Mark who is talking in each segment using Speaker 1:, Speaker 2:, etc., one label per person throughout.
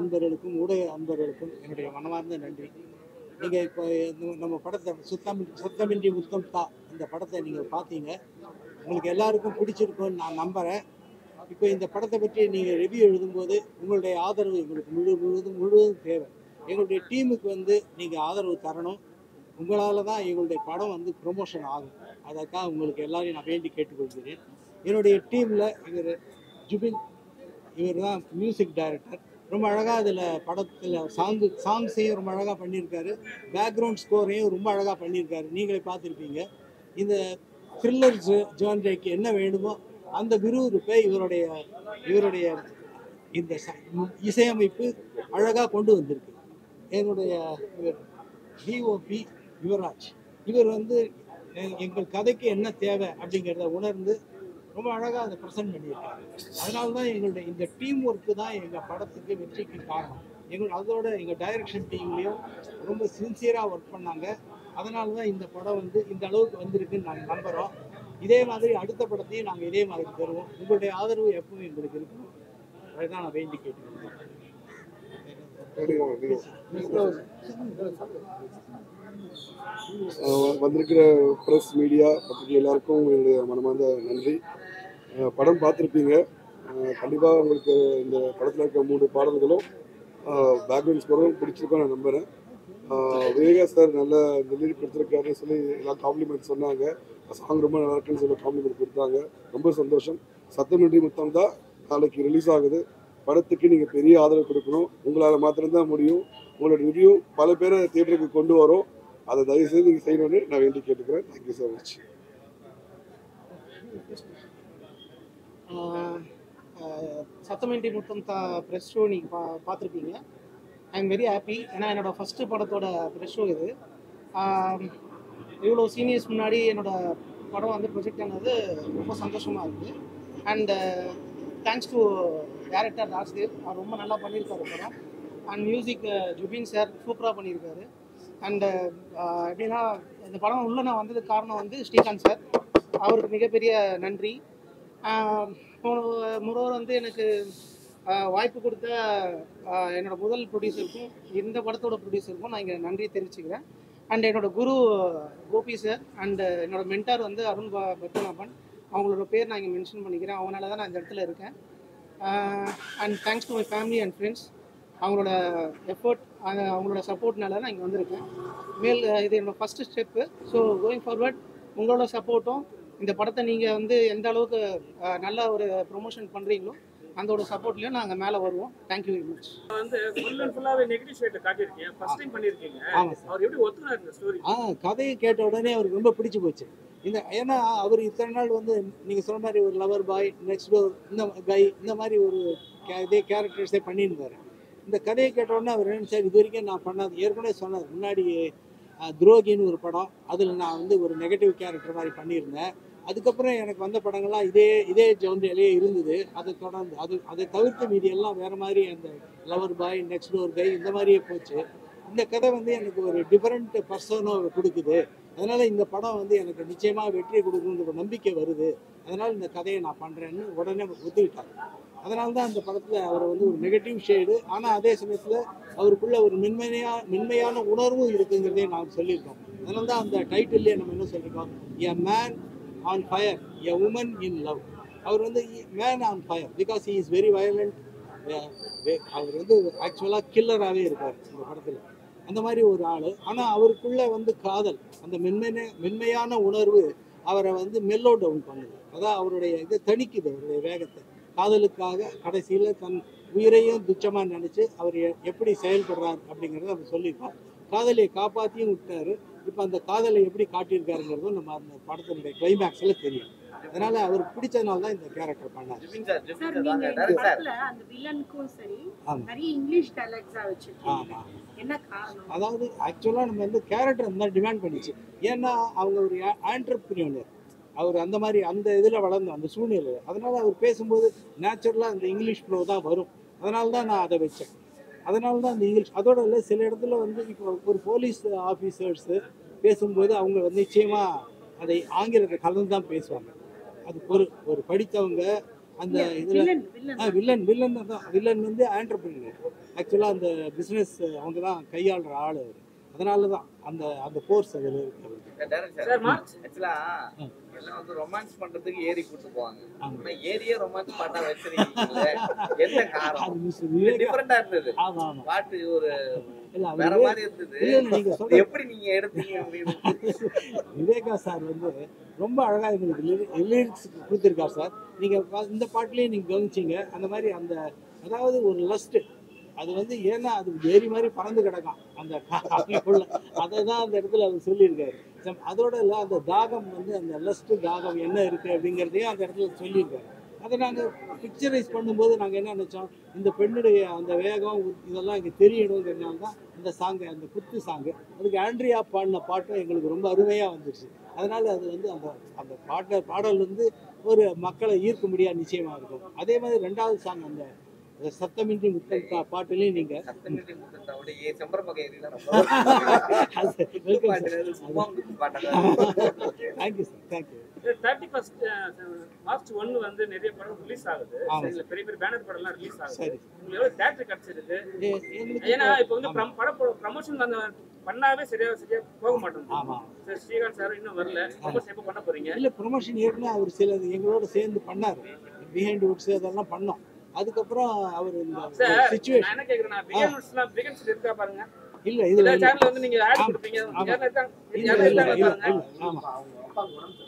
Speaker 1: அன்பர்களுக்கும் ஊடக அன்பர்களுக்கும் என்னுடைய மனமார்ந்த நன்றி நீங்கள் இப்போ இந்த- நம்ம படத்தை சுத்தம் சுத்தமின்றி முத்தம் தா இந்த படத்தை நீங்கள் பார்த்தீங்க உங்களுக்கு எல்லாருக்கும் பிடிச்சிருக்கும்னு நான் நம்புகிறேன் இப்போ இந்த படத்தை பற்றி நீங்கள் ரிவ்யூ எழுதும்போது உங்களுடைய ஆதரவு எங்களுக்கு முழு முழுவதும் முழுவதும் தேவை எங்களுடைய டீமுக்கு வந்து நீங்கள் ஆதரவு தரணும் உங்களால் தான் எங்களுடைய படம் வந்து ப்ரொமோஷன் ஆகும் அதற்காக உங்களுக்கு எல்லாரையும் நான் வேண்டி கேட்டுக்கொள்கிறேன் என்னுடைய டீமில் இவர் ஜுபின் இவர் தான் மியூசிக் டைரக்டர் ரொம்ப அழகாக அதில் படத்தில் சாங்கு சாங்ஸையும் ரொம்ப அழகாக பண்ணியிருக்காரு பேக்ரவுண்ட் ஸ்கோரையும் ரொம்ப அழகாக பண்ணியிருக்காரு நீங்களே பார்த்துருப்பீங்க இந்த த்ரில்லர் ஜான்ரைக்கு என்ன வேணுமோ அந்த விறுவிறுப்பை இவருடைய இவருடைய இந்த ச- இசையமைப்பு அழகாக கொண்டு வந்திருக்கு என்னுடைய இவர் டிஓபி யுவராஜ் இவர் வந்து எ- எங்கள் கதைக்கு என்ன தேவை அப்படிங்கிறத உணர்ந்து ரொம்ப அழகாக அதை ப்ரெசென்ட் பண்ணியிருக்காரு அதனால தான் எங்களுடைய இந்த டீம் ஒர்க்கு தான் எங்கள் படத்துக்கு வெற்றிக்கு காரணம் எங்கள் அதோட எங்கள் டைரக்ஷன் டீம்லேயும் ரொம்ப சின்சியராக ஒர்க் பண்ணாங்க அதனால தான் இந்த படம் வந்து இந்த அளவுக்கு வந்திருக்குன்னு நாங்கள் நம்புகிறோம் இதே மாதிரி அடுத்த படத்தையும் நாங்கள் இதே மாதிரி தருவோம் உங்களுடைய ஆதரவு எப்பவும் எங்களுக்கு இருக்கணும் அதுதான் நான் வேண்டி கேட்டுக்கிறேன்
Speaker 2: அஹ் வந்திருக்கிற ப்ரெஸ் மீடியா பத்திரிகை எல்லாருக்கும் என்னுடைய மனமார்ந்த நன்றி அஹ் படம் பார்த்துருப்பீங்க கண்டிப்பாக உங்களுக்கு இந்த படத்தில் இருக்க மூணு பாடல்களும் பேக்ரவுண்ட் ஸ்கோரும் பிடிச்சிருக்கும் நான் நம்புகிறேன் விவேகா சார் நல்ல இந்த லிரிக் கொடுத்துருக்காருன்னு சொல்லி எல்லாம் காம்ப்ளிமெண்ட் சொன்னாங்க சாங் ரொம்ப நல்லா இருக்குன்னு சொல்லி காம்ப்ளிமெண்ட் கொடுத்தாங்க ரொம்ப சந்தோஷம் சத்தமின்றி முத்தம் தான் நாளைக்கு ரிலீஸ் ஆகுது படத்துக்கு நீங்கள் பெரிய ஆதரவு கொடுக்கணும் உங்களால் மாத்திரம்தான் முடியும் உங்களோட ரிவ்யூ பல பேரை தியேட்டருக்கு கொண்டு வரும் அதை தயவு செய்து நீங்கள் செய்யணும்னு நான் வேண்டி கேட்டுக்கிறேன் thank you so much
Speaker 3: ah ah சத்தமின்றி முத்தம் தா ப்ரெஸ் ஷோ நீங்கள் பா பார்த்துருப்பீங்க ஐ எம் வெரி ஹாப்பி ஏன்னா என்னோட ஃபஸ்ட்டு படத்தோட ப்ரெஸ் ஷோ இது ஆஹ் இவ்வளோ சீனியர்ஸ் முன்னாடி என்னோட படம் வந்து ப்ரொஜெக்ட் ஆனது ரொம்ப சந்தோஷமாக இருக்குது and thanks to director Rajdev அவர் ரொம்ப நல்லா பண்ணியிருக்காரு படம் அண்ட் மியூசிக் ஜுபின் சார் சூப்பராக பண்ணியிருக்காரு அண்டு எப்படின்னா இந்த படம் உள்ள நான் வந்ததுக்கு காரணம் வந்து ஸ்ரீகாந்த் சார் அவருக்கு மிகப்பெரிய நன்றி முறவர் வந்து எனக்கு ஆஹ் வாய்ப்பு கொடுத்த ஆஹ் என்னோட முதல் ப்ரொடியூசருக்கும் இந்த படத்தோட ப்ரொடியூசருக்கும் நான் இங்கே நன்றி தெரிவிச்சுக்கிறேன் அண்ட் என்னோட குரு கோபி சார் அண்ட் என்னோட மென்டார் வந்து அருண் ப பத்மநாபன் அவங்களோட பேர் நான் இங்கே மென்ஷன் பண்ணிக்கிறேன் அவங்களால தான் நான் இந்த இடத்துல இருக்கேன் and thanks to my family and friends அவங்களோட எஃபர்ட் அவங்களோட சப்போர்ட்னால நான் இங்கே வந்திருக்கேன் மேல் இது என்னோட first step so going forward உங்களோட சப்போர்ட்டும் இந்த படத்தை நீங்கள் வந்து எந்த அளவுக்கு அஹ், நல்ல ஒரு ப்ரொமோஷன் பண்ணுறீங்களோ அந்தோட சப்போர்ட்லேயும் நாங்கள் மேலே வருவோம் தேங்க்யூ வெரி மச்
Speaker 4: வந்து ஃபுல் அண்ட் ஃபுல்லாவே நெகட்டிவ் ஷேட்ல காட்டியிருக்கீங்க ஃபர்ஸ்ட் டைம் பண்ணிருக்கீங்க
Speaker 1: ஆமாம் சார்
Speaker 4: அவர் எப்படி ஒத்துனாரு இந்த ஸ்டோரி
Speaker 1: ஆ கதையை கேட்ட உடனே அவருக்கு ரொம்ப பிடிச்சு போச்சு இந்த ஏன்னா அவர் இத்தனை நாள் வந்து நீங்கள் சொன்ன மாதிரி ஒரு லவர் பாய் நெக்ஸ்ட் டோர் இந்த கை இந்த மாதிரி ஒரு கே- இதே கேரக்டர்ஸே பண்ணியிருந்தாரு இந்த கதையை கேட்ட உடனே அவர் நினைச்சார் இது வரைக்கும் நான் பண்ணாது ஏற்கனவே சொன்னார் முன்னாடி ஆ, துரோகின்னு ஒரு படம் அதில் நான் வந்து ஒரு நெகட்டிவ் கேரக்டர் மாதிரி பண்ணியிருந்தேன் அதுக்கப்புறம் எனக்கு வந்த படங்கள்லாம் இதே இதே ஜவுண்டியிலேயே இருந்தது அதை தொடர்ந்து அது அதை தவிர்த்து மீதி எல்லாம் வேறு மாதிரி அந்த லவர் பாய் நெக்ஸ்ட் டோர் கை இந்த மாதிரியே போச்சு இந்த கதை வந்து எனக்கு ஒரு டிஃபரெண்ட் பர்சனோ கொடுக்குது அதனால இந்த படம் வந்து எனக்கு நிச்சயமாக வெற்றி கொடுக்குங்கிற ஒரு நம்பிக்கை வருது அதனால இந்த கதையை நான் பண்ணுறேன்னு உடனே ஒத்துக்கிட்டார் அதனால தான் அந்த படத்தில் அவர் வந்து ஒரு நெகட்டிவ் ஷேடு ஆனால் அதே சமயத்தில் அவருக்குள்ள ஒரு மென்மையா மென்மையான உணர்வும் இருக்குங்கிறதே நான் சொல்லியிருக்கோம் அதனால தான் அந்த டைட்டில்லே நம்ம என்ன சொல்லியிருக்கோம் a man on fire a woman in love அவர் வந்து man on fire because he is very violent அவர் வந்து ஆக்சுவலாக கில்லராகவே இருப்பார் இந்த படத்தில் அந்த மாதிரி ஒரு ஆள் ஆனால் அவருக்குள்ள வந்து காதல் அந்த மென்மையான மென்மையான உணர்வு அவரை வந்து மெல்லோ டவுன் பண்ணுது அதான் அவருடைய இதை தணிக்குது அவருடைய வேகத்தை காதலுக்காக கடைசியில் தன் உயிரையும் துச்சமாக நினச்சி அவர் எ- எப்படி செயல்படுறார் அப்படிங்கிறத அவர் சொல்லியிருக்கார் காதலியை காப்பாற்றியும் விட்டாரு இப்போ அந்த காதலை எப்படி காட்டியிருக்காருங்கிறதும் நம்ம அந்த படத்தினுடைய கிளைமேக்ஸில் தெரியும் அதனால அவருக்கு பிடிச்சதுனால தான் இந்த கேரக்டர் பண்ணார்
Speaker 5: சார் நீங்க இந்த படத்துல அந்த வில்லனுக்கும் சரி
Speaker 1: ஆமா.
Speaker 5: நிறைய இங்கிலீஷ் டைலாக்ஸா வச்சிருக்கீங்க
Speaker 1: ஆமாம்
Speaker 5: என்ன காரணம்
Speaker 1: அதாவது ஆக்சுவலாக நம்ம வந்து கேரக்டர் அந்த மாதிரி டிமாண்ட் பண்ணிச்சு ஏன்னா அவங்க ஒரு ஆண்டர்பிரியோனர் அவர் அந்த மாதிரி அந்த இதில் வளர்ந்தோம் அந்த சூழ்நிலை அதனால அவர் பேசும்போது நேச்சுரலாக அந்த இங்கிலீஷ் ஃப்ளோ தான் வரும் அதனால தான் நான் அதை வச்சேன் அதனால தான் அந்த இங்கிலீஷ் அதோட இல்லை சில இடத்துல வந்து இப்போ ஒரு போலீஸ் ஆஃபீஸர்ஸு பேசும்போது அவங்க வந்து நிச்சயமாக அதை ஆங்கிலத்தை கலந்து தான் பேசுவாங்க அது ஒரு ஒரு படித்தவங்க அந்த இதில்
Speaker 5: வில்லன் வில்லன்
Speaker 1: ஆ வில்லன் வில்லன் தான் வில்லன் வந்து ஆண்டர்பிரினர் ஆக்சுவலாக அந்த பிஸ்னஸ் அவங்க தான் கையாளுற ஆள் அவர் அதனால தான் அந்த அந்த கோர்ஸ் அதில் இருக்கு அவருக்கு.
Speaker 4: சார் மார்ச்
Speaker 6: ஆக்சுவலா
Speaker 1: ம்.
Speaker 6: எல்லாம் வந்து ரொமான்ஸ் பண்றதுக்கு ஏரி கூட்டு போவாங்க
Speaker 1: ஆமா.
Speaker 6: ஆனா ஏரியே ரொமான்ஸ் பண்ண வச்சிருக்கீங்கல்ல என்ன
Speaker 1: அது
Speaker 6: காரணம்
Speaker 1: மிஸ்டர் விவேகா
Speaker 6: டிஃபரெண்டா இருந்தது
Speaker 1: ஆமாம் ஆமாம்
Speaker 6: பாட்டு ஒரு
Speaker 1: இல்லை
Speaker 6: வேற
Speaker 1: அவர்
Speaker 6: மாதிரி இருந்தது
Speaker 1: இல்லை நீங்கள்
Speaker 6: அது
Speaker 1: சொல்ற
Speaker 6: எப்படி நீங்க எடுத்தீங்க அப்படின்னு
Speaker 1: விவேகா சார் வந்து ரொம்ப அழகாக எங்களுக்கு லிரிக்ஸ் கொடுத்துருக்கார் சார் நீங்கள் இந்த பாட்டுலேயும் நீங்கள் கவனிச்சிங்க அந்த மாதிரி அந்த அதாவது ஒரு லஸ்ட்டு அது வந்து ஏன்னா அது ஏரி மாதிரி பறந்து கிடக்கும் அந்த காலைக்குள்ள அதை தான் அந்த இடத்துல அவர் சொல்லியிருக்காரு சம்- அதோட இல்லை அந்த தாகம் வந்து அந்த லஸ்ட்டு தாகம் என்ன இருக்குது அப்படிங்கிறதையும் அந்த இடத்துல சொல்லியிருக்காரு அதை நாங்கள் பிக்சரைஸ் பண்ணும்போது நாங்கள் என்ன நினச்சோம் இந்த பெண்ணுடைய அந்த வேகம் இதெல்லாம் இங்கே தெரியணுங்கிறதுனால தான் இந்த சாங்கு அந்த குத்து சாங்கு அதுக்கு ஆண்ட்ரியா பாடின பாட்டும் எங்களுக்கு ரொம்ப அருமையாக வந்துருச்சு அதனால் அது வந்து அந்த அந்த பாட்ட பாடல் வந்து ஒரு மக்களை ஈர்க்க முடியாது நிச்சயமாக இருக்கும் அதே மாதிரி ரெண்டாவது சாங் அந்த சத்தமின்றி முத்தல் தா- பாட்டுலையும் நீங்கள்
Speaker 6: சத்தமின்றி முத்தத்தை விட ஏ செம்பரமக ஏரியில
Speaker 1: அது வெல்கம் சார்
Speaker 6: ரொம்ப சும்மா குத்து பாட்டாங்க
Speaker 1: thank you sir thank you
Speaker 4: thirty first March ஒன்னு வந்து நிறைய படம் ரிலீஸ் ஆகுது
Speaker 1: ஆமா.
Speaker 4: சரிங்களா? பெரிய பெரிய பேனர் படம் எல்லாம் ரிலீஸ் ஆகுது
Speaker 1: சரி
Speaker 4: உங்களுக்கு எவ்வளவு தேட்டர் கிடைச்சிருக்கு
Speaker 1: எங்களுக்கு
Speaker 4: ஏன்னா இப்போ வந்து prom- படம் ப்ரமோஷன் வந்து பண்ணாவே சரியா சரியா போக மாட்டேங்குது
Speaker 1: ஆமாம்
Speaker 4: சார் ஸ்ரீகாந்த் சார் இன்னும் வரல ப்ரமோஷன் எப்போ பண்ண போறீங்க
Speaker 1: இல்லை ப்ரொமோஷன் ஏற்கனவே அவர் சில எங்களோட சேர்ந்து பண்ணார் பிஹைண்ட் வுட்ஸ் அதெல்லாம் பண்ணோம் அதுக்கப்புறம் அவர் இந்த
Speaker 4: சார் நான்
Speaker 1: சுச்சுவேஷன்
Speaker 4: என்ன கேக்குறேன்னா பிகன்ஸ்லாம் பிகன்ஸ் இருக்கா பாருங்க
Speaker 1: இல்லை
Speaker 4: இந்த
Speaker 1: இதில்
Speaker 4: சேனல்ல வந்து நீங்க ஆட்
Speaker 1: ஆமா.
Speaker 4: கொடுப்பீங்க
Speaker 1: ஆமா.
Speaker 4: யாரும் இருக்காங்க
Speaker 1: இல்லை
Speaker 4: யாரும்
Speaker 1: இல்லை
Speaker 4: இருக்காங்க
Speaker 1: இல்லை
Speaker 4: பாருங்க
Speaker 1: ஆமாம்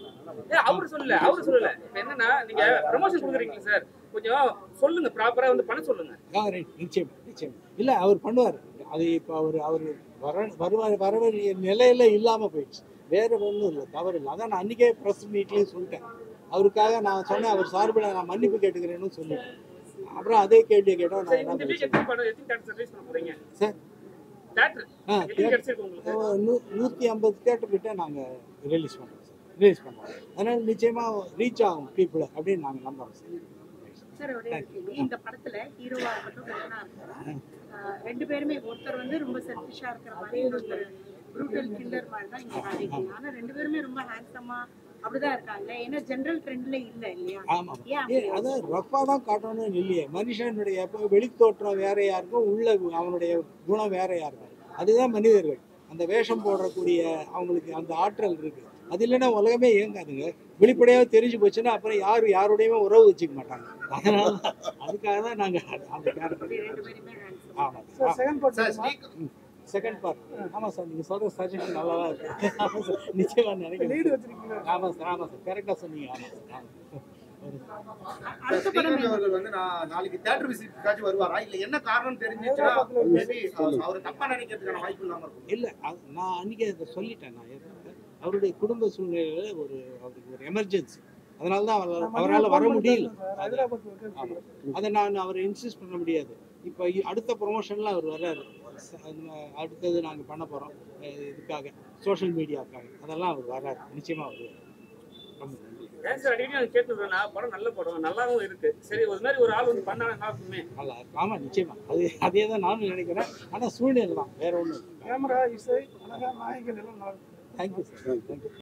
Speaker 4: ஏ அவரு சொல்லல அவரு சொல்லல இப்ப என்னன்னா நீங்க ப்ரமோஷன் கொடுக்குறீங்க சார் கொஞ்சம் சொல்லுங்க ப்ராப்பரா வந்து பண்ண சொல்லுங்க
Speaker 1: ஆ ரைட் நிச்சயம் நிச்சயம் இல்லை அவர் பண்ணுவார் அது இப்போ அவர் அவர் வர வருவார் வர வேண்டிய நிலையில இல்லாமல் போயிடுச்சு வேற ஒன்றும் இல்லை தவறு இல்லை அதான் நான் அன்றைக்கே ப்ரெஸ் மீட்லேயும் சொல்லிட்டேன் அவருக்காக நான் சொன்னேன் அவர் சார்பில் நான் மன்னிப்பு கேட்டுக்கிறேன்னு சொல்லிட்டேன் அப்புறம் அதே கேள்வியை கேட்டோம் நான்
Speaker 4: சரி
Speaker 1: என்ன
Speaker 4: இந்த வீக்
Speaker 1: பேசுவேன்
Speaker 4: எத்தனை படம் எத்தனை தேட்டர் ரிலீஸ் பண்ண போறீங்க
Speaker 1: சார்
Speaker 4: தேட்டர்
Speaker 1: ஆ
Speaker 4: எத்தனை கிடைச்சிருக்கு உங்களுக்கு
Speaker 1: நூ நூற்றி ஐம்பது தேட்டர் கிட்ட நாங்கள் ரிலீஸ் பண்ணுறோம் சார் ரிலீஸ் பண்ணுறோம் அதனால் நிச்சயமாக ரீச் ஆகும் பீப்புளை அப்படின்னு நாங்கள் நம்புறோம் சார்
Speaker 5: சார் ஒரே ஒரு கேள்வி. இந்த படத்துல ஹீரோவா இருக்கட்டும் வில்லனா இருக்கட்டும் ஆஹ் ரெண்டு பேருமே ஒருத்தர் வந்து ரொம்ப செல்ஃபிஷா இருக்கிற மாதிரி இன்னொருத்தர் ப்ரூட்டல் கில்லர் மாதிரி தான் இங்க காட்டிருக்கீங்க ஆனா ரெண்டு பேருமே ரொம்ப ஹேண்ட்ஸமா அப்படிதான் இருக்காங்க ஏன்னா ஜெனரல் ட்ரெண்ட்ல இல்ல இல்லையா
Speaker 1: ஆமாம்
Speaker 5: ஏன்
Speaker 1: ஏ
Speaker 5: அப்படி
Speaker 1: அதான் ரஃபாக தான் காட்டணும்னு இல்லையே மனுஷனுடைய எப்போ வெளித்தோற்றம் வேறையா இருக்கும் உள்ள அவனுடைய குணம் வேறையா இருக்கும் அதுதான் மனிதர்கள் அந்த வேஷம் போடக்கூடிய அவங்களுக்கு அந்த ஆற்றல் இருக்கு அது இல்லைன்னா உலகமே இயங்காதுங்க வெளிப்படையாக தெரிஞ்சு போச்சுன்னா அப்புறம் யாரும் யாரோடையுமே உறவு வச்சுக்க மாட்டாங்க அதனால தான் அதுக்காக தான் நாங்கள் அந்த கேரக்டர்
Speaker 5: அப்படி ரெண்டு பேருமே ஹேண்ட்ஸம்
Speaker 1: ஆமாம்
Speaker 3: செகண்ட் பார்ட்
Speaker 6: சார் ஸ்ரீ-
Speaker 1: செகண்ட் பார்ட் ஆமாம் சார் நீங்கள் சொல்கிற சஜஷன் நல்லா தான் இருக்கு ஆமாம் சார் நிச்சயமாக நினைக்கிறேன்
Speaker 3: லீடு வச்சிருக்கீங்க
Speaker 1: ஆமாம் சார் ஆமாம் சார் கரெக்டாக சொன்னீங்க ஆமாம் சார் ஆமாம் ஒரு
Speaker 5: அடுத்த படம்
Speaker 7: ஸ்ரீகாந்த் அவர்கள் வந்து நான் நாளைக்கு தேட்டர் விசிட்டுக்காச்சும் வருவாரா இல்ல என்ன காரணம் தெரிஞ்சிச்சுன்னா மேபி அவர் தப்பா நினைக்கிறதுக்கான வாய்ப்பு இல்லாம இருக்கும்
Speaker 1: இல்லை அது நான் அன்றைக்கி அதை சொல்லிட்டேன் நான் ஏற்கனவே. அவருடைய குடும்ப சூழ்நிலையில ஒரு அவருக்கு ஒரு எமர்ஜென்சி அதனால தான் அவர் அவரால் வர முடியல அது- ஆமா. அதை நான் அவரை இன்சிஸ்ட் பண்ண முடியாது இப்போ அடுத்த ப்ரொமோஷனில் அவர் வர்றாரு ச- அந்த அடுத்தது நாங்கள் பண்ண போகிறோம் இதுக்காக சோஷியல் மீடியாக்காக அதெல்லாம் அவர் வர்றாரு நிச்சயமாக வருவார் ரொம்ப நன்றி
Speaker 4: ஏன் சார் அடிக்கடி நான் கேட்டுருக்கேன்னா படம் நல்ல படம் நல்லாவும் இருக்கு சரி ஒரு மாதிரி ஒரு ஆள் வந்து பண்ணா நல்லா இருக்குமே
Speaker 1: நல்லா இருக்கு ஆமாம் நிச்சயமாக அது அதே தான் நானும் நினைக்கிறேன் ஆனால் சூழ்நிலை தான் வேற ஒன்றும்
Speaker 3: கேமரா இசை அழகா நாயகன் எல்லாம் நல்லா இருக்கு.
Speaker 1: Thank you sir thank you